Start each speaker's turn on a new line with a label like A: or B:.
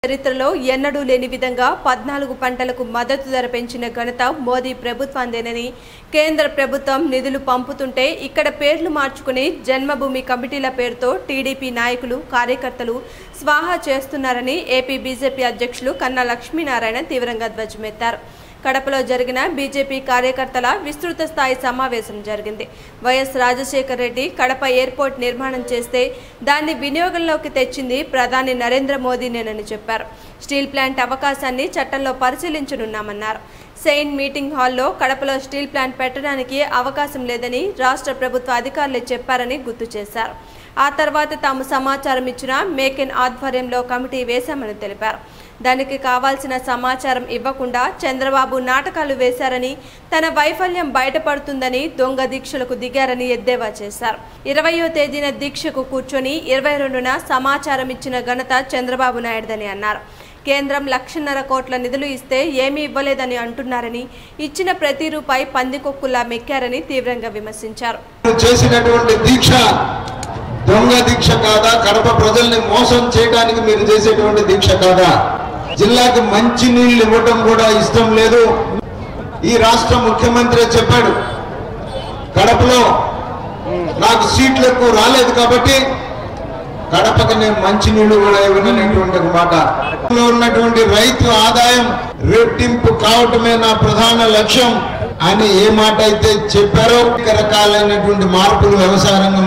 A: చరిత్రలో ఎన్నడూ లేని విధంగా పద్నాలుగు పంటలకు మద్దతు ధర పెంచిన ఘనత మోదీ ప్రభుత్వాందేనని కేంద్ర ప్రభుత్వం నిధులు పంపుతుంటే ఇక్కడ పేర్లు మార్చుకుని జన్మభూమి కమిటీల పేరుతో టీడీపీ నాయకులు కార్యకర్తలు స్వాహా చేస్తున్నారని ఏపీ బీజేపీ అధ్యక్షులు కన్నా లక్ష్మీనారాయణ తీవ్రంగా ధ్వజమెత్తారు కడపలో జరిగిన బీజేపీ కార్యకర్తల విస్తృత స్థాయి సమావేశం జరిగింది వైఎస్ రాజశేఖర రెడ్డి కడప ఎయిర్పోర్ట్ నిర్మాణం చేస్తే దాన్ని వినియోగంలోకి తెచ్చింది ప్రధాని నరేంద్ర మోదీనేనని చెప్పారు స్టీల్ ప్లాంట్ అవకాశాన్ని చట్టంలో పరిశీలించనున్నామన్నారు సెయిన్ మీటింగ్ హాల్లో కడపలో స్టీల్ ప్లాంట్ పెట్టడానికి అవకాశం లేదని రాష్ట్ర ప్రభుత్వ అధికారులే చెప్పారని గుర్తు చేశారు ఆ తర్వాత తాము సమాచారం ఇచ్చిన మేకెన్ ఆధ్వర్యంలో కమిటీ వేశామని తెలిపారు దానికి కావాల్సిన సమాచారం ఇవ్వకుండా చంద్రబాబు నాటకాలు వేశారని తన వైఫల్యం బయటపడుతుందని దొంగ దీక్షలకు దిగారని ఎద్దేవా చేశారు ఇరవయో తేదీన దీక్షకు కూర్చొని ఇరవై రెండున సమాచారం ఇచ్చిన ఘనత చంద్రబాబు నాయుడుదని అన్నారు కేంద్రం లక్షన్నర కోట్ల నిధులు ఇస్తే ఏమీ ఇవ్వలేదని అంటున్నారని ఇచ్చిన ప్రతి రూపాయి పందికొక్కులా మెక్కారని తీవ్రంగా విమర్శించారు
B: చేసినటువంటి దీక్ష దొంగ దీక్ష కాదా కడప ప్రజల్ని మోసం చేయడానికి మీరు చేసేటువంటి దీక్ష కాదా జిల్లాకి మంచి నీళ్లు ఇవ్వటం కూడా ఇష్టం లేదు ఈ రాష్ట్ర ముఖ్యమంత్రి చెప్పాడు కడపలో నాకు సీట్లు ఎక్కువ రాలేదు కాబట్టి కడపకి నేను మంచి నీళ్లు కూడా ఇవ్వననేటువంటి ఒక మాట కడపలో ఉన్నటువంటి రైతు ఆదాయం రెట్టింపు కావటమే నా ప్రధాన లక్ష్యం అని ఏ మాట అయితే చెప్పారో రకరకాలైనటువంటి మార్పులు వ్యవసాయ రంగం